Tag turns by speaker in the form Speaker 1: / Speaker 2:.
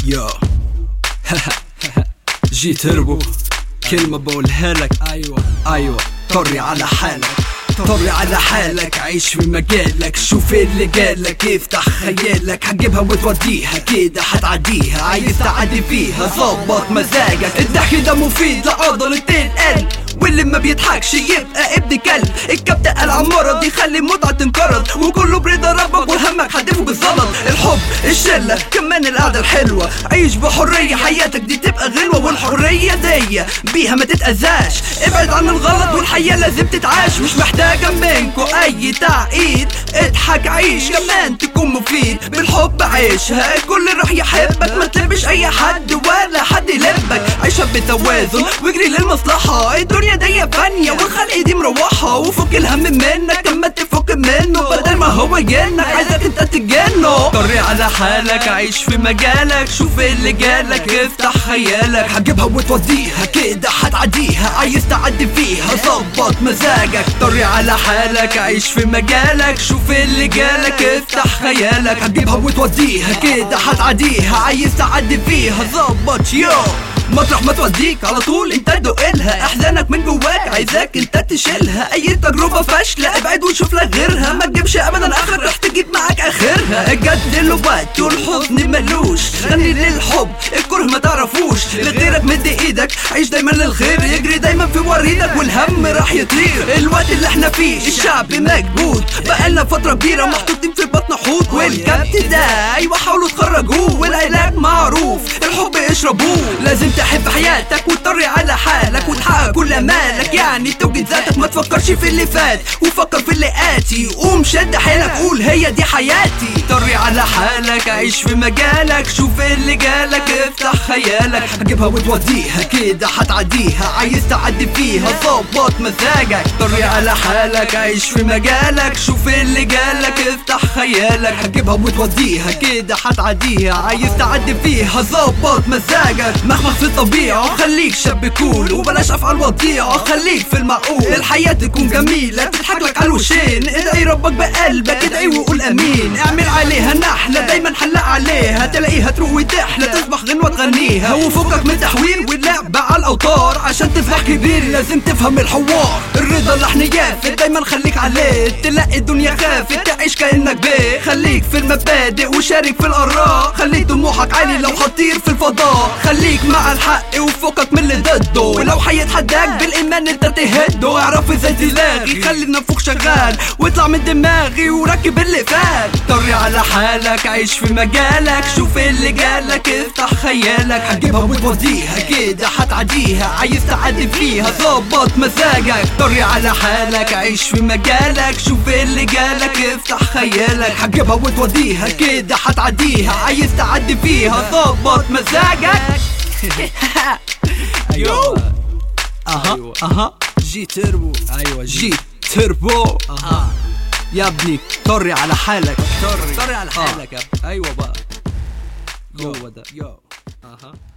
Speaker 1: يو جي تربو كلمة بقولها لك
Speaker 2: ايوه
Speaker 1: ايوه طري على حالك طري على حالك عيش في مجالك شوف اللي جالك افتح خيالك هتجيبها وتوديها كده هتعديها عايز تعدي فيها ظبط مزاجك الضحك ده مفيد لعضلة القلب واللي ما بيضحكش يبقى ابن كلب الكبت قال عن مرض يخلي المتعة تنقرض وكله برضا ربك وهمك هتدفه بالزلط الحب الشلة كمان القعدة الحلوة عيش بحرية حياتك دي تبقى غلوة والحرية دي بيها ما تتأذاش ابعد عن الغلط والحياة لازم تتعاش مش محتاجة منكو أي تعقيد اضحك عيش كمان تكون مفيد بالحب عيشها الكل راح يحبك ما تلبش أي حد ولا حد يلبك عيشها بتوازن واجري للمصلحة الدنيا دي فانية والخلق دي مروحة وفك الهم منك اما تفك منه بدل ما هو يجنك عايزك انت تجنه طري على حالك عيش في مجالك شوف اللي جالك افتح خيالك هتجيبها وتوديها كده هتعديها عايز تعدي فيها ظبط مزاجك طري على حالك عيش في مجالك شوف اللي جالك افتح خيالك هتجيبها وتوديها كده هتعديها عايز تعدي فيها ظبط يو مطرح ما توديك على طول انت تدقلها احزانك من جواك عايزاك انت تشيلها اي تجربه فاشله ابعد وشوف لك غيرها ما تجيبش ابدا اخر راح تجيب معاك اخرها الجد له وقت والحزن ملوش غني للحب الكره ما تعرفوش لغيرك مد ايدك عيش دايما للخير يجري دايما في وريدك والهم راح يطير الوقت اللي احنا فيه الشعب مكبوت بقالنا فتره كبيره محطوطين في بطن حوت والكبت ده ايوه حاولوا تخرجوه والعلاج معروف الحب اشربوه لازم تحب حياتك وتطري على حالك وتحقق كل امالك يعني توجد ذاتك ما تفكرش في اللي فات وفكر في اللي اتي قوم شد حيلك قول هي دي حياتي طري على حالك عيش في مجالك شوف اللي جالك افتح خيالك هتجيبها وتوديها كده هتعديها عايز تعدي فيها ظبط مزاجك طري على حالك عيش في مجالك شوف اللي جالك افتح خيالك هتجيبها وتوديها كده هتعديها عايز تعدي فيها ظبط مزاجك مخمخ في الطبيعة خليك شاب كول وبلاش افعال وضيعة خليك في المعقول الحياة تكون جميلة تضحك لك على الوشين ادعي ربك بقلبك ادعي وقول امين اعمل عليها نحلة دايما حلق عليها تلاقيها تروح وتحلى تصبح غنوة تغنيها وفكك من التحويل واللعب على الاوتار عشان تصبح كبير لازم تفهم الحوار الرضا لحن يافت دايما خليك عليه تلاقي الدنيا خافت تعيش كانك بيه خليك في المبادئ وشارك في الاراء خلي طموحك عالي لو هتطير في الفضاء خليك مع الحق وفكك من اللي ضده ولو هيتحداك بالايمان انت تهده اعرف ازاي تلاغي خلي النفوخ شغال واطلع من دماغي وركب اللي فات طري على حالك عيش في مجالك شوف اللي جالك افتح خيالك هتجيبها وتوديها كده هتعديها عايز تعدي فيها ظبط مزاجك طري على حالك عيش في مجالك شوف اللي جالك افتح خيالك هتجيبها وتوديها كده هتعديها عايز تعدي فيها ظبط مزاجك يو اها
Speaker 2: أيوة.
Speaker 1: اها جي تربو
Speaker 2: ايوه جي
Speaker 1: جي تربو
Speaker 2: اها
Speaker 1: يا ابني طري على حالك
Speaker 2: طري
Speaker 1: طري على
Speaker 2: آه.
Speaker 1: حالك يا ابني
Speaker 2: ايوه بقى
Speaker 1: يو
Speaker 2: هو ده
Speaker 1: يو
Speaker 2: اها